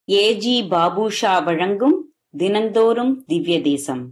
ஏ. G. Babusha வழங்கும் தினந்தோறும் திவ்ய தேசம்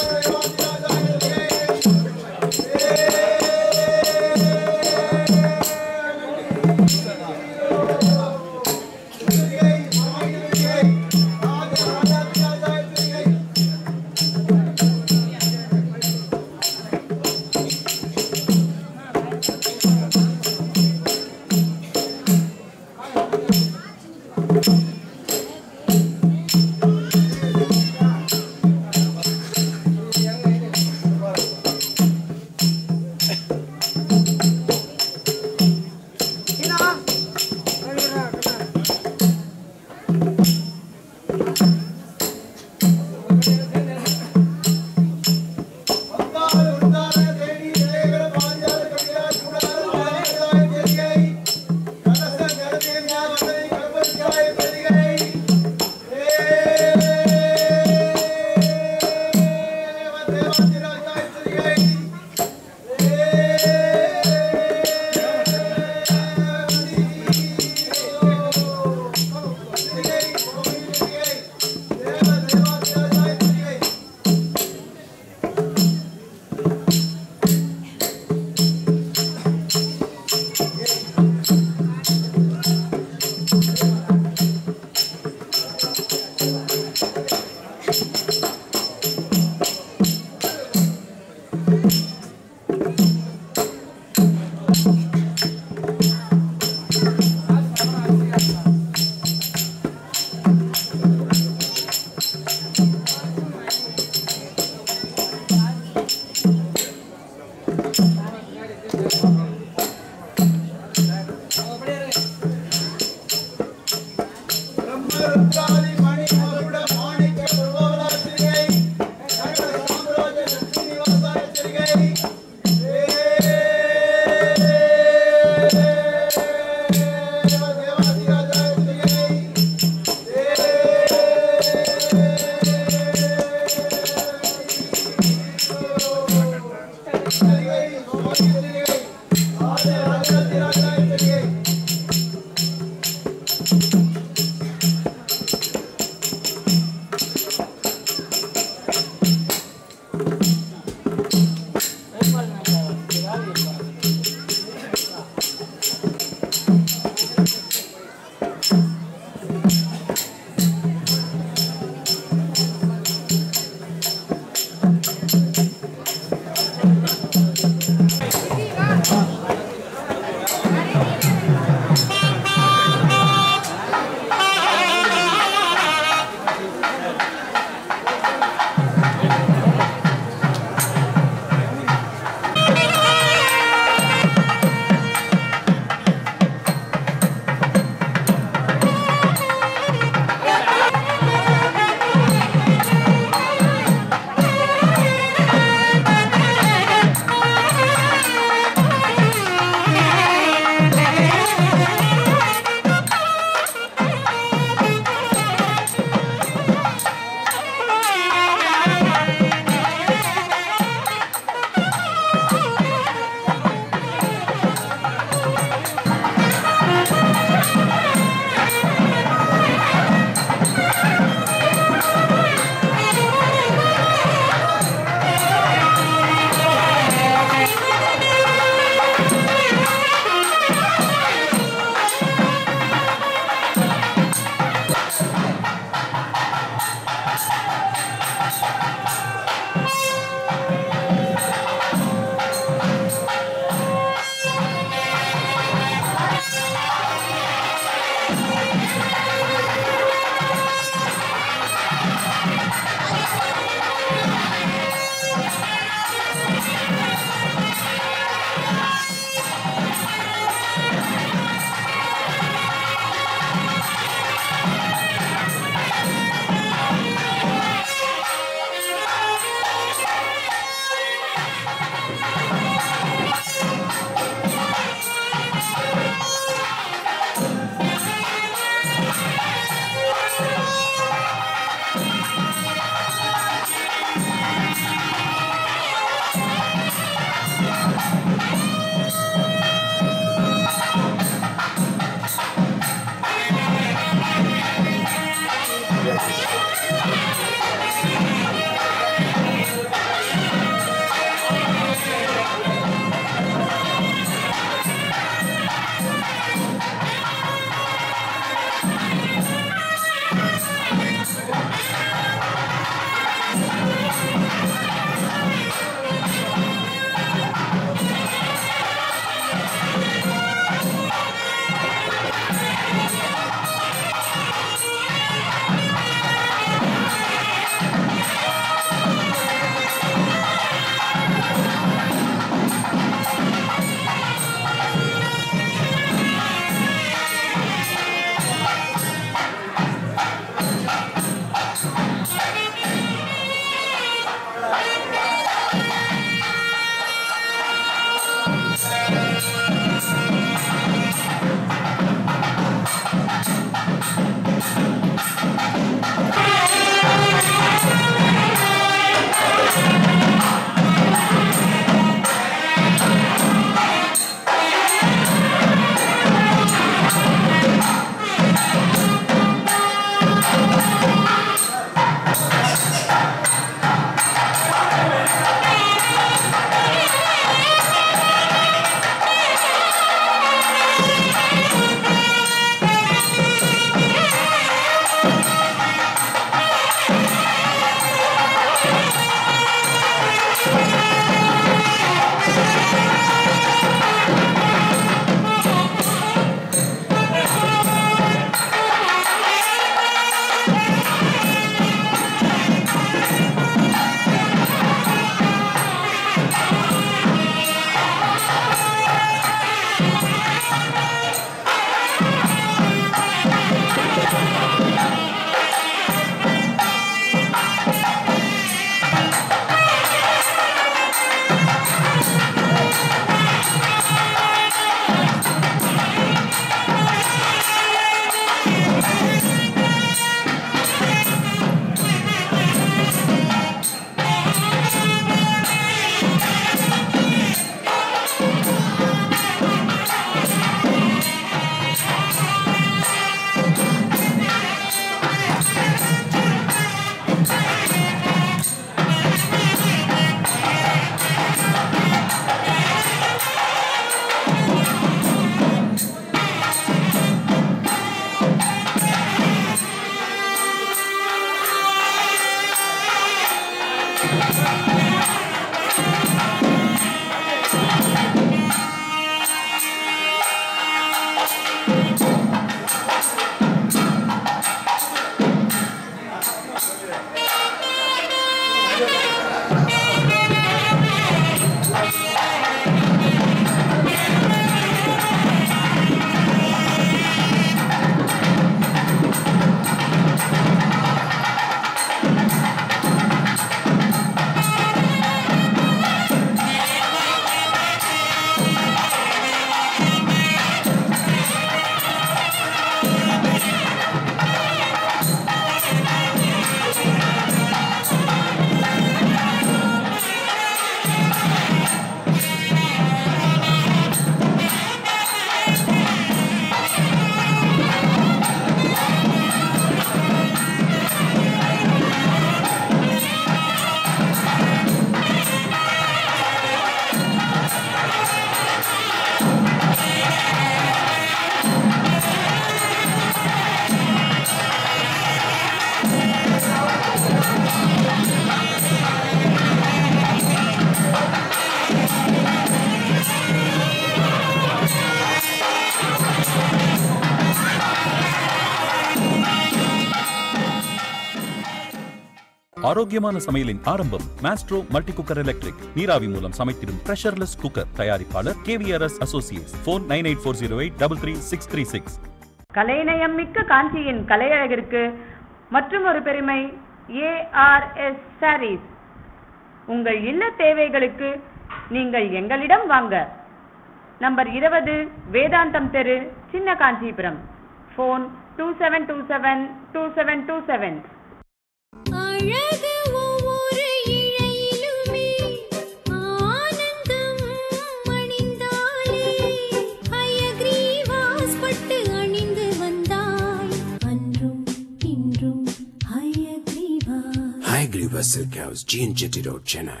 ஆரோக்கியமான சமையலின் ஆரம்பம் மாஸ்ட்ரோ மல்டி குக்கர் எலக்ட்ரிக் நீராவி மூலம் சமைத்திடும் பிரஷர்லெஸ் குக்கர் தயாரிப்பாளர் KVRS associates four nine eight four zero eight double three six three six கலைநயம் மிக்க காஞ்சியின் கலையழகிற்கு மற்றும் ஒரு பெருமை ஏஆர்எஸ் சாரீஸ் உங்கள் இல்ல தேவைகளுக்கு நீங்கள் எங்களிடம் வாங்க நம்பர் இருபது வேதாந்தம் தெரு Chinna Kanchipuram phone two seven two seven two seven two seven அழகு ஒவ்வொரு இழையிலுமே ஆனந்தம் அணிந்தாலே ஹயக்ரீவாஸ் பட்டு அணிந்து வந்தாள் அன்றும் இன்றும் Hayagriva Hygriva Silk House, G&J Jetty Road, Chennai.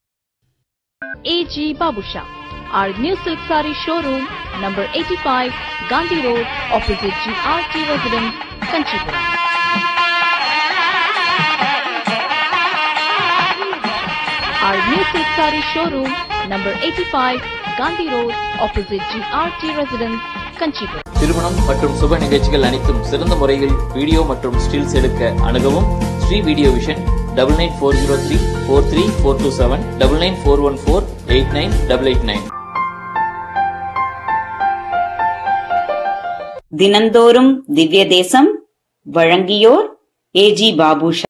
AG Babusha. Our new silk saree showroom, number 85, Gandhi Road, opposite GRT Residence, Kanchipura. Our new silk saree showroom, number 85, Gandhi Road, opposite GRT Residence, Kanchipura. திருமணம் மற்றும் சுப நிகழ்ச்சிகள் அனைத்தும் சிறந்த முறையில் video மற்றும் stills எடுக்க அணுகவும் Sri video vision double nine four zero three four three four two seven double nine four one four eight nine double eight nine தினந்தோறும் திவ்ய தேசம் வழங்கியோர் ஏஜி பாபுஷா